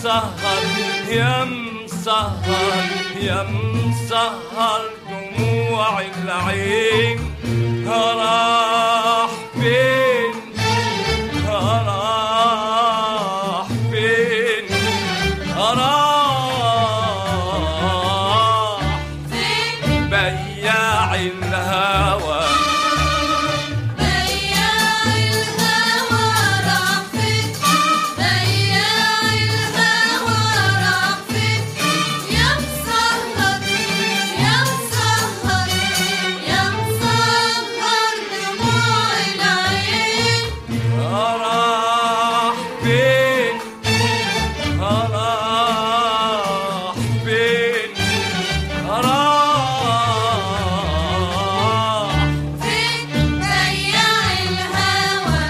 مسهر يا مسهر يا مسهر دموع العين راح فين راح فين راح بياع الهوى بياع الهوى راح فين بياع الهوى راح فين يا مسهر يا مسهر يا مسهر دموع العين راح فين راح فين راح فين بياع الهوى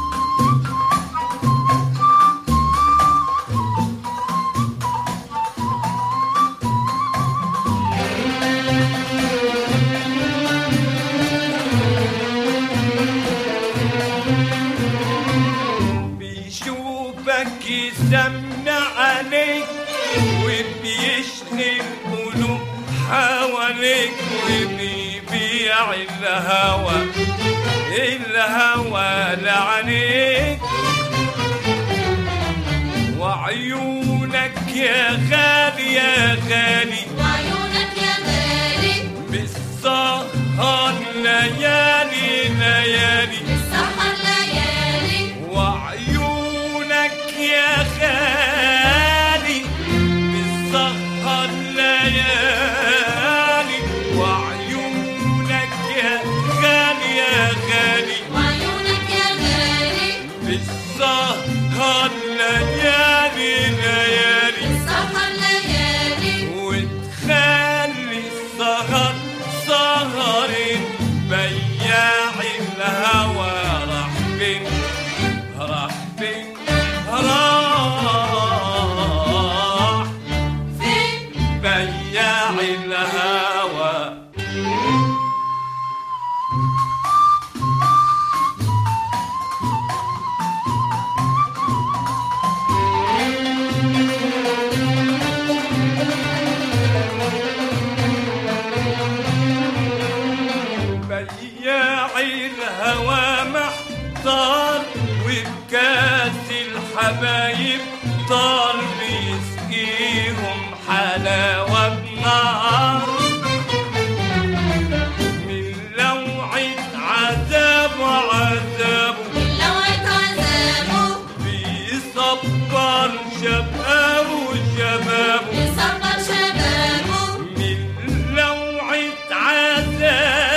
بيشوفك يسمع عليك وبيشغل قلوب حواليك وبيبيع الهوى الهوى لعنيك وعيونك يا غالي يا غالي وعيونك يا غالي بالسهر ليالي ليالي السهر ليالي وعيونك يا غالي بالسهر ليالي وعيونك يا غالي يا غالي وعيونك يا غالي بالسهر ليالي ليالي السهر ليالي وتخلي السهر سهر بياع الهوى راح فين راح فين راح فين بياع الهوى بياع الهوى محتار وبكاس الحبايب طار بيسقيهم حلاوة بنار من لوعة عذاب وعذابه لوعة عذابه بيصبر شبابه شبابه يصبر شبابه من لوعة عذابه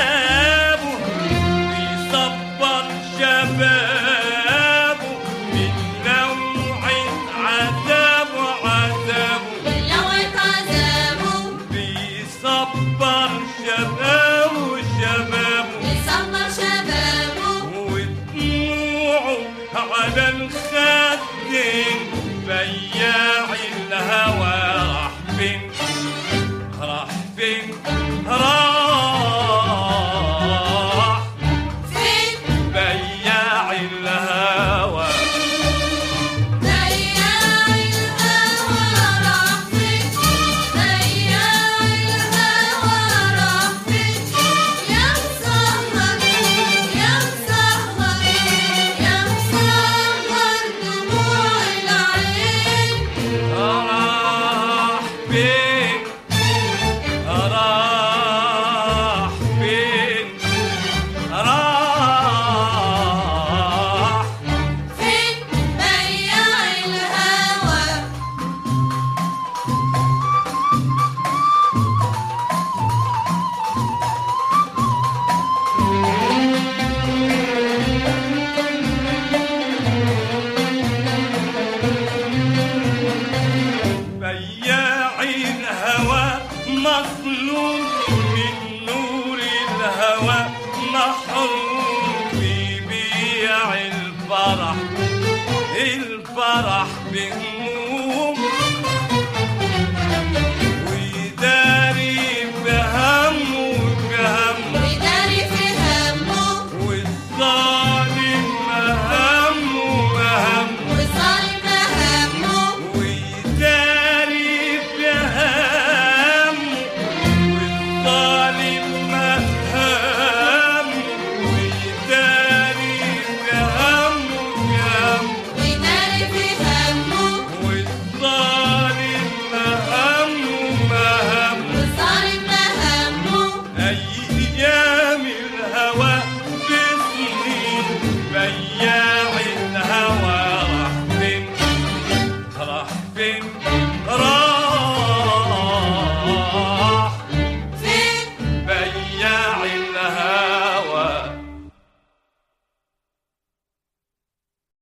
بيصبر شبابه من لوعة عذابه عذابه لوعة عذابه بيصبر شبابه شبابه يصبر شبابه ودموعه على الخدين بياع الهوى راح فين راح فين راح فين بياع الهوى بياع الهوى راح فين بياع الهوى راح فين يا مسهر يا مسهر يا مسهر دموع العين راح فين راح فين راح فين بياع الهوى بياع الهوى مظلوم من نور الهوى محروم بيبيع الفرح الفرح بهموم